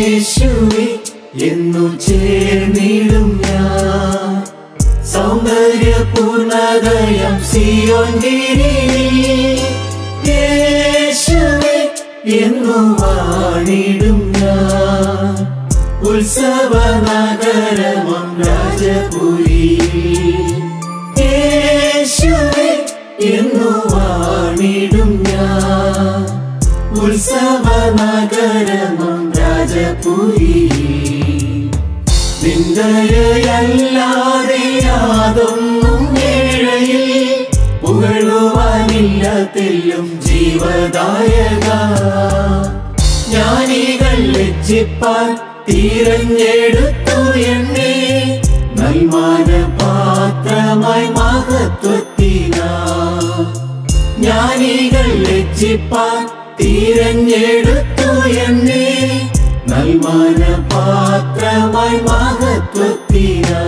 യേശുവേ എന്നു ചേർന്നിടും ഞാൻ സൗന്ദര്യപൂർണതയം സിയോൻ ഗിരിയിൽ യേശുവേ എന്നു വാണിടും ഞാൻ ഉത്സവ നഗരമം രാജപുരിയിൽ യേശുവേ എന്നു വാണിടും ഞാൻ ഉത്സവ നഗരമം രാജപുരിയിൽ നിന്ദയല്ലാതെ യാതൊന്നും ഏഴയിൽ പുകഴുവാനില്ല തെല്ലും ജീവദായക ജ്ഞാനികൾ ലജ്ജിപ്പാൻ തിരഞ്ഞെടുത്തു എന്നെ നൽമാന പാത്രമായി മഹത്വത്തിനാ ജ്ഞാനികൾ ലജ്ജിപ്പാൻ തിരഞ്ഞെടുത്തു എന്നെ നൽമാന പാത്രമായി മഹത്വത്തിനാ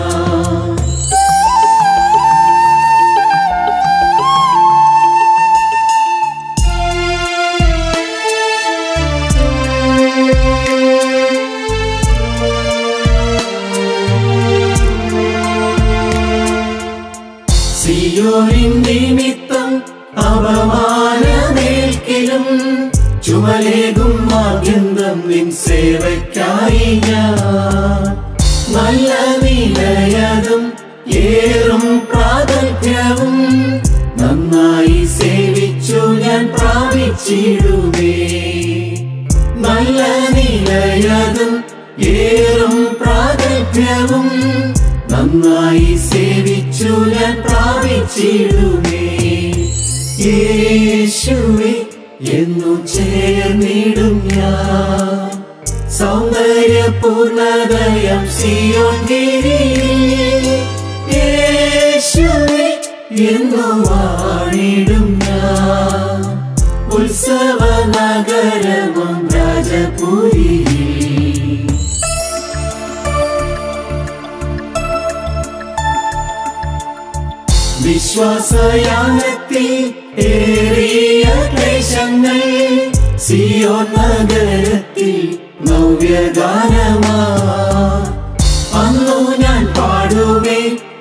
സിയോനിൻ നിമിത്തം അപമാനമേൽക്കിലും ചുമലേകും ആഭ്യന്തം നിൻ സേവയ്ക്കായി ഞാൻ നല്ല നിലയതും ഏറും പ്രാഗൽഭ്യവും നന്നായി സേവിച്ചു ഞാൻ പ്രാപിച്ചിടുമേ നല്ല നിലയതും ഏറും പ്രാഗൽഭ്യവും നന്നായി സേവിച്ചു ഞാൻ പ്രാപിച്ചിടുമേ യേശുവേ എന്നു ചേർന്നിടും ഞാൻ സൗന്ദര്യപൂർണതയം സിയോൻ ഗിരിയിൽ യേശുവേ എന്നു വാണിടും ഞാൻ ഉത്സവ നഗരമം രാജപുരിയിൽ വിശ്വാസയാനത്തിൽ ഏറിയ ക്ലേശങ്ങൾ സിയോ നഗരത്തിൽ നവ്യഗാനമാ അന്നു ഞാൻ പാടുമേ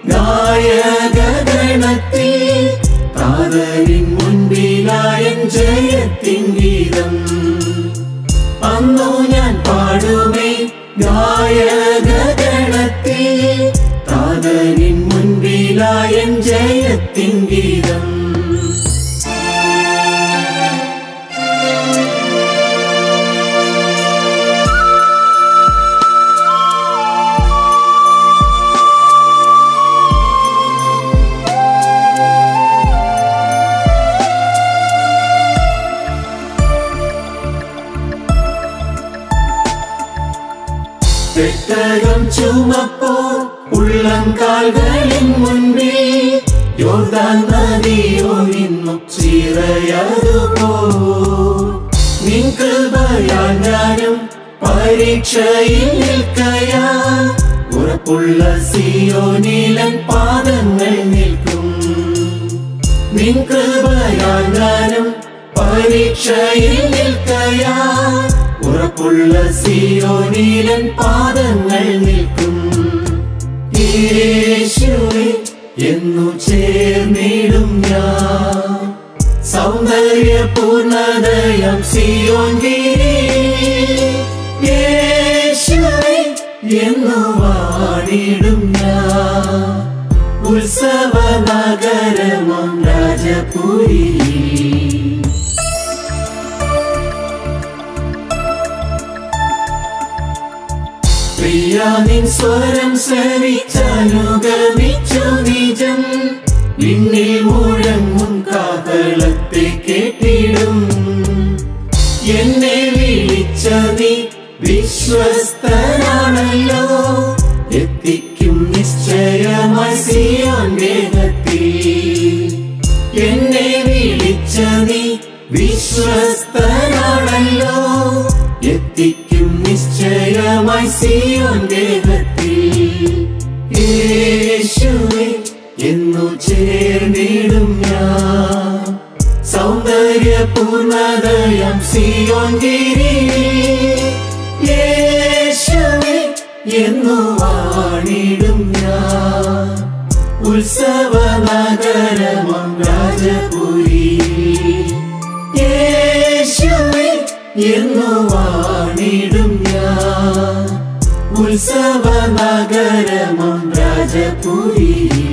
ഗായകഗണത്തിൽ കാതലിൻ മുൻപിലായ ജയത്തിൻ ഗീതം അന്നു ഞാൻ പാടുമേ ഗായകഗണത്തിൽ കാതലിൻ മുൻപിലായ ജയത്തിൻ ഗീതം പെട്ടകം ചുമപ്പോ ഉള്ളം കാൽകളിൻ മുൻപിൽ യോർദാൻ നദിയോ ഇന്നു ചിറയതുപോ നിൻ കൃപയാൽ ഞാനും പരീക്ഷയിൽ നിൽക്കയാ ഉറപ്പുള്ള സിയോനിലൻ പാദങ്ങൾ നിൽക്കും നിൻ കൃപയാൽ ഞാനും പരീക്ഷയിൽ നിൽക്കയാ ഉറപ്പുള്ള സിയോനിലൻ പാദങ്ങൾ നിൽക്കും യേശുവേ എന്നു ചേർന്നിടും ഞാൻ സൗന്ദര്യപൂർണതയം സിയോൻ ഗിരിയിൽ യേശുവേ എന്നു വാണിടും ഞാൻ ഉത്സവ നഗരമം രാജപുരിയിൽ പ്രിയ നിൻ സ്വരം ശ്രവിച്ചനുഗമിച്ചു നിജം വിണ്ണിൽ മുഴങ്ങും കാഹളത്തെ കേട്ടിടും എന്നെ വിളിച്ച നീ വിശ്വസ്തനാണല്ലോ എത്തിക്കും നിശ്ചയമായി സിയോൻ വേഗത്തിൽ എന്നെ വിളിച്ച നീ വിശ്വസ്തനാണല്ലോ എത്തിക്കും നിശ്ചയമായി സിയോൻ വേഗത്തിൽ യേശുവേ എന്നു ചേർന്നിടും ഞാൻ സൗന്ദര്യപൂർണതയം സിയോൻ ഗിരിയിൽ യേശുവേ എന്നു വാണിടും ഞാൻ ഉത്സവ നഗരമം രാജപുരി യേശുവേ എന്നു വാണിടും ഞാൻ ഉത്സവ നഗരമം രാജപുരി